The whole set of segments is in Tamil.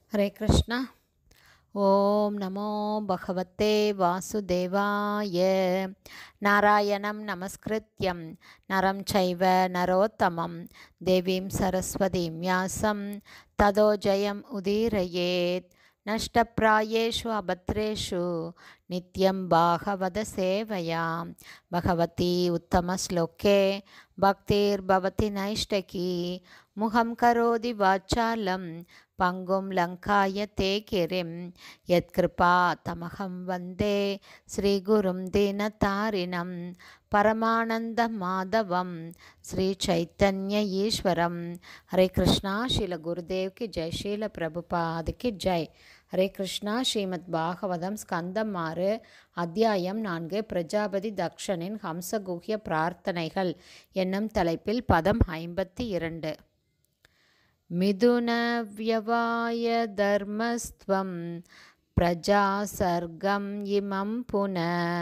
हरे कृष्ण ॐ नमो भगवते वासुदेवाय नारायणं नमस्कृत्यं नरं चैव नरोत्तमं देवीं सरस्वतीं व्यासं ततो जयम् उदीरयेत् नष्टप्रायेषु अभद्रेषु नित्यं भागवतसेवया भगवती उत्तमश्लोके भक्तिर्भवति नैष्टकी मुखं करोति वाचालं पङ्गुं लङ्काय ते गिरिं यत्कृपा तमहं वन्दे श्रीगुरुं दीनतारिणं परमानन्दमाधवं श्रीचैतन्य ईश्वरं हरे कृष्णा शील गुरुदेव की जय शील प्रभुपाद की जय ஹரே கிருஷ்ணா ஸ்ரீமத் பாகவதம் ஸ்கந்தம் ஆறு அத்தியாயம் நான்கு பிரஜாபதி தக்ஷனின் ஹம்சகுஹ்ய பிரார்த்தனைகள் என்னும் தலைப்பில் பதம் ஐம்பத்தி இரண்டு மிதுனவ்யவாய தர்மஸ்துவம் பிரஜா சர்க்கம் இமம் புன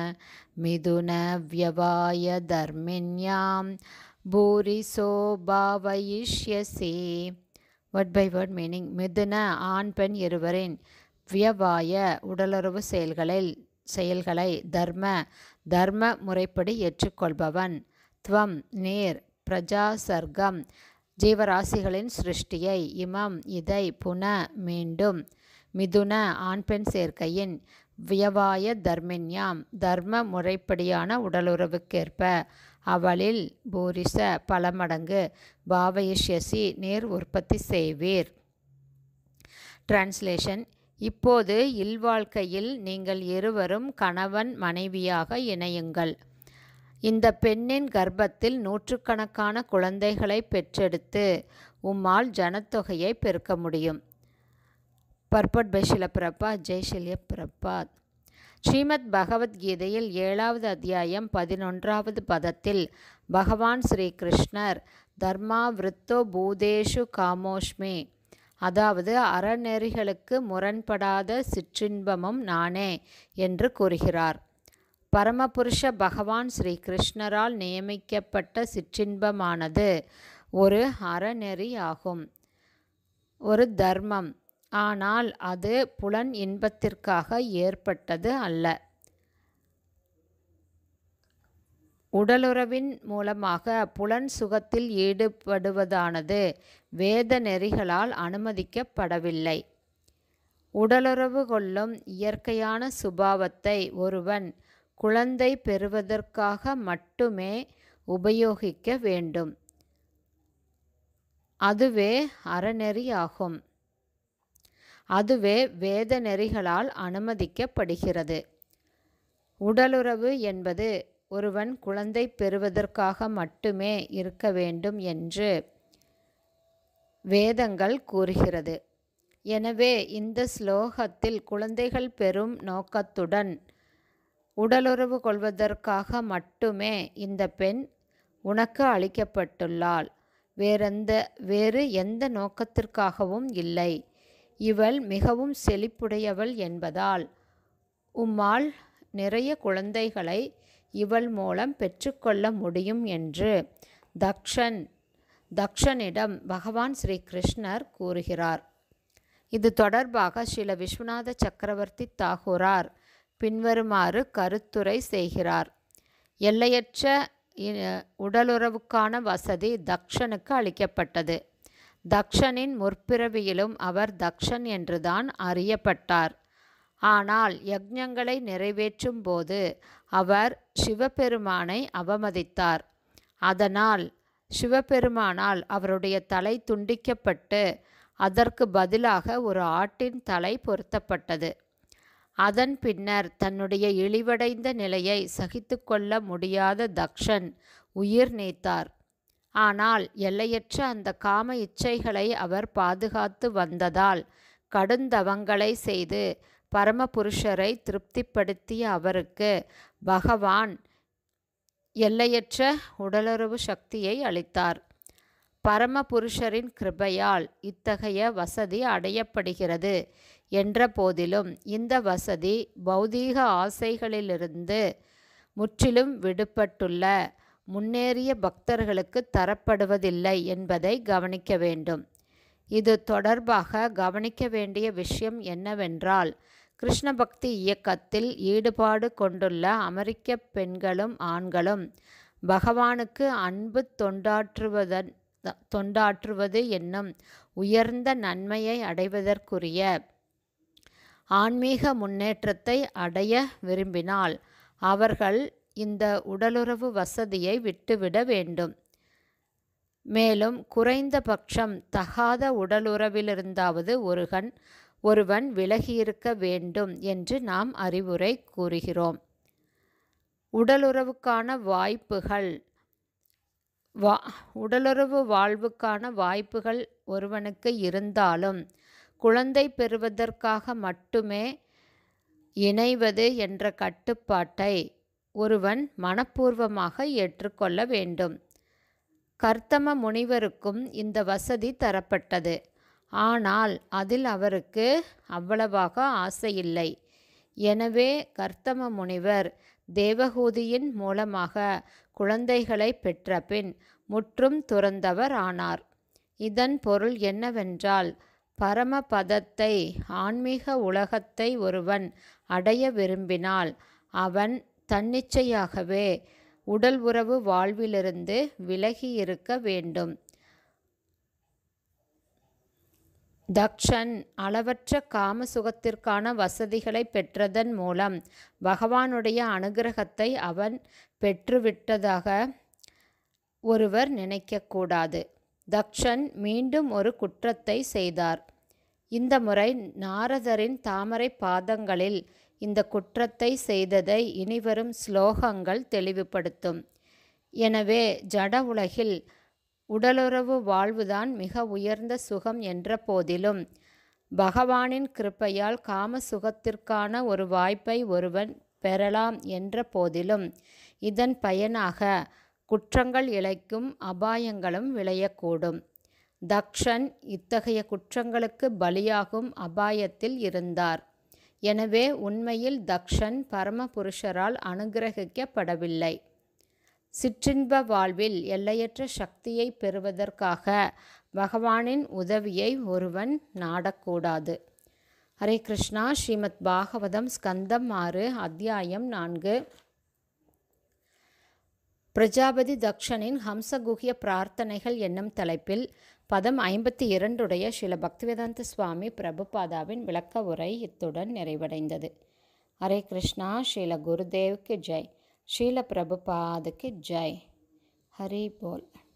மிதுனவ்யவாய தர்மின்யாம் பூரிசோ பாவயிஷ்யசி வேர்ட் பை வேர்ட் மீனிங் மிதுன ஆண் பெண் இருவரின் வியவாய உடலுறவு செயல்களில் செயல்களை தர்ம தர்ம முறைப்படி ஏற்றுக்கொள்பவன் துவம் நீர் பிரஜா சர்க்கம் ஜீவராசிகளின் சிருஷ்டியை இமம் இதை புன மீண்டும் மிதுன ஆண் பெண் சேர்க்கையின் வியவாய தர்மின்யாம் தர்ம முறைப்படியான உடலுறவுக்கேற்ப அவளில் பூரிச பல மடங்கு பாவயிஷ்யசி நீர் உற்பத்தி செய்வீர் டிரான்ஸ்லேஷன் இப்போது இல்வாழ்க்கையில் நீங்கள் இருவரும் கணவன் மனைவியாக இணையுங்கள் இந்த பெண்ணின் கர்ப்பத்தில் நூற்றுக்கணக்கான குழந்தைகளை பெற்றெடுத்து உம்மால் ஜனத்தொகையை பெருக்க முடியும் பர்பட் பை பிரபா ஜெய் ஷில்ய பிரபாத் ஸ்ரீமத் பகவத்கீதையில் ஏழாவது அத்தியாயம் பதினொன்றாவது பதத்தில் பகவான் ஸ்ரீ கிருஷ்ணர் தர்மா விருத்தோ பூதேஷு காமோஷ்மி அதாவது அறநெறிகளுக்கு முரண்படாத சிற்றின்பமும் நானே என்று கூறுகிறார் பரமபுருஷ பகவான் ஸ்ரீ கிருஷ்ணரால் நியமிக்கப்பட்ட சிற்றின்பமானது ஒரு அறநெறி ஆகும் ஒரு தர்மம் ஆனால் அது புலன் இன்பத்திற்காக ஏற்பட்டது அல்ல உடலுறவின் மூலமாக புலன் சுகத்தில் ஈடுபடுவதானது வேத நெறிகளால் அனுமதிக்கப்படவில்லை உடலுறவு கொள்ளும் இயற்கையான சுபாவத்தை ஒருவன் குழந்தை பெறுவதற்காக மட்டுமே உபயோகிக்க வேண்டும் அதுவே அறநெறி ஆகும் அதுவே வேத நெறிகளால் அனுமதிக்கப்படுகிறது உடலுறவு என்பது ஒருவன் குழந்தை பெறுவதற்காக மட்டுமே இருக்க வேண்டும் என்று வேதங்கள் கூறுகிறது எனவே இந்த ஸ்லோகத்தில் குழந்தைகள் பெறும் நோக்கத்துடன் உடலுறவு கொள்வதற்காக மட்டுமே இந்த பெண் உனக்கு அளிக்கப்பட்டுள்ளாள் வேறெந்த வேறு எந்த நோக்கத்திற்காகவும் இல்லை இவள் மிகவும் செழிப்புடையவள் என்பதால் உம்மால் நிறைய குழந்தைகளை இவள் மூலம் பெற்றுக்கொள்ள முடியும் என்று தக்ஷன் தக்ஷனிடம் பகவான் ஸ்ரீ கிருஷ்ணர் கூறுகிறார் இது தொடர்பாக ஸ்ரீல விஸ்வநாத சக்கரவர்த்தி தாகூரார் பின்வருமாறு கருத்துரை செய்கிறார் எல்லையற்ற உடலுறவுக்கான வசதி தக்ஷனுக்கு அளிக்கப்பட்டது தக்ஷனின் முற்பிறவியிலும் அவர் தக்ஷன் என்றுதான் அறியப்பட்டார் ஆனால் யக்ஞங்களை நிறைவேற்றும் போது அவர் சிவபெருமானை அவமதித்தார் அதனால் சிவபெருமானால் அவருடைய தலை துண்டிக்கப்பட்டு அதற்கு பதிலாக ஒரு ஆட்டின் தலை பொருத்தப்பட்டது அதன் பின்னர் தன்னுடைய இழிவடைந்த நிலையை சகித்து கொள்ள முடியாத தக்ஷன் உயிர் நீத்தார் ஆனால் எல்லையற்ற அந்த காம இச்சைகளை அவர் பாதுகாத்து வந்ததால் கடுந்தவங்களை செய்து பரமபுருஷரை திருப்திப்படுத்திய அவருக்கு பகவான் எல்லையற்ற உடலுறவு சக்தியை அளித்தார் பரமபுருஷரின் கிருபையால் இத்தகைய வசதி அடையப்படுகிறது என்ற போதிலும் இந்த வசதி பௌதீக ஆசைகளிலிருந்து முற்றிலும் விடுபட்டுள்ள முன்னேறிய பக்தர்களுக்கு தரப்படுவதில்லை என்பதை கவனிக்க வேண்டும் இது தொடர்பாக கவனிக்க வேண்டிய விஷயம் என்னவென்றால் கிருஷ்ண பக்தி இயக்கத்தில் ஈடுபாடு கொண்டுள்ள அமெரிக்க பெண்களும் ஆண்களும் பகவானுக்கு அன்பு தொண்டாற்றுவதன் தொண்டாற்றுவது என்னும் உயர்ந்த நன்மையை அடைவதற்குரிய ஆன்மீக முன்னேற்றத்தை அடைய விரும்பினால் அவர்கள் இந்த உடலுறவு வசதியை விட்டுவிட வேண்டும் மேலும் குறைந்தபட்சம் தகாத உடலுறவிலிருந்தாவது ஒருகன் ஒருவன் விலகியிருக்க வேண்டும் என்று நாம் அறிவுரை கூறுகிறோம் உடலுறவுக்கான வாய்ப்புகள் வா உடலுறவு வாழ்வுக்கான வாய்ப்புகள் ஒருவனுக்கு இருந்தாலும் குழந்தை பெறுவதற்காக மட்டுமே இணைவது என்ற கட்டுப்பாட்டை ஒருவன் மனப்பூர்வமாக ஏற்றுக்கொள்ள வேண்டும் கர்த்தம முனிவருக்கும் இந்த வசதி தரப்பட்டது ஆனால் அதில் அவருக்கு அவ்வளவாக ஆசையில்லை எனவே கர்த்தம முனிவர் தேவகூதியின் மூலமாக குழந்தைகளை பெற்ற பின் முற்றும் துறந்தவர் ஆனார் இதன் பொருள் என்னவென்றால் பரமபதத்தை ஆன்மீக உலகத்தை ஒருவன் அடைய விரும்பினால் அவன் தன்னிச்சையாகவே உடல் உறவு வாழ்விலிருந்து விலகி இருக்க வேண்டும் தக்ஷன் அளவற்ற காம சுகத்திற்கான வசதிகளை பெற்றதன் மூலம் பகவானுடைய அனுகிரகத்தை அவன் பெற்றுவிட்டதாக ஒருவர் நினைக்கக்கூடாது தக்ஷன் மீண்டும் ஒரு குற்றத்தை செய்தார் இந்த முறை நாரதரின் தாமரை பாதங்களில் இந்த குற்றத்தை செய்ததை இனிவரும் ஸ்லோகங்கள் தெளிவுபடுத்தும் எனவே ஜட உலகில் உடலுறவு வாழ்வுதான் மிக உயர்ந்த சுகம் என்ற போதிலும் பகவானின் கிருப்பையால் காம சுகத்திற்கான ஒரு வாய்ப்பை ஒருவன் பெறலாம் என்ற போதிலும் இதன் பயனாக குற்றங்கள் இழைக்கும் அபாயங்களும் விளையக்கூடும் தக்ஷன் இத்தகைய குற்றங்களுக்கு பலியாகும் அபாயத்தில் இருந்தார் எனவே உண்மையில் தக்ஷன் பரமபுருஷரால் அனுகிரகிக்கப்படவில்லை சிற்றின்ப வாழ்வில் எல்லையற்ற சக்தியை பெறுவதற்காக பகவானின் உதவியை ஒருவன் நாடக்கூடாது ஹரே கிருஷ்ணா ஸ்ரீமத் பாகவதம் ஸ்கந்தம் ஆறு அத்தியாயம் நான்கு பிரஜாபதி தக்ஷனின் ஹம்சகுஹ்ய பிரார்த்தனைகள் என்னும் தலைப்பில் பதம் ஐம்பத்தி இரண்டுடைய ஸ்ரீல பக்திவேதாந்த சுவாமி பிரபுபாதாவின் விளக்க உரை இத்துடன் நிறைவடைந்தது ஹரே கிருஷ்ணா ஸ்ரீல குருதேவுக்கு ஜெய் ஸ்ரீல பிரபுபாதுக்கு ஜெய் ஹரி போல்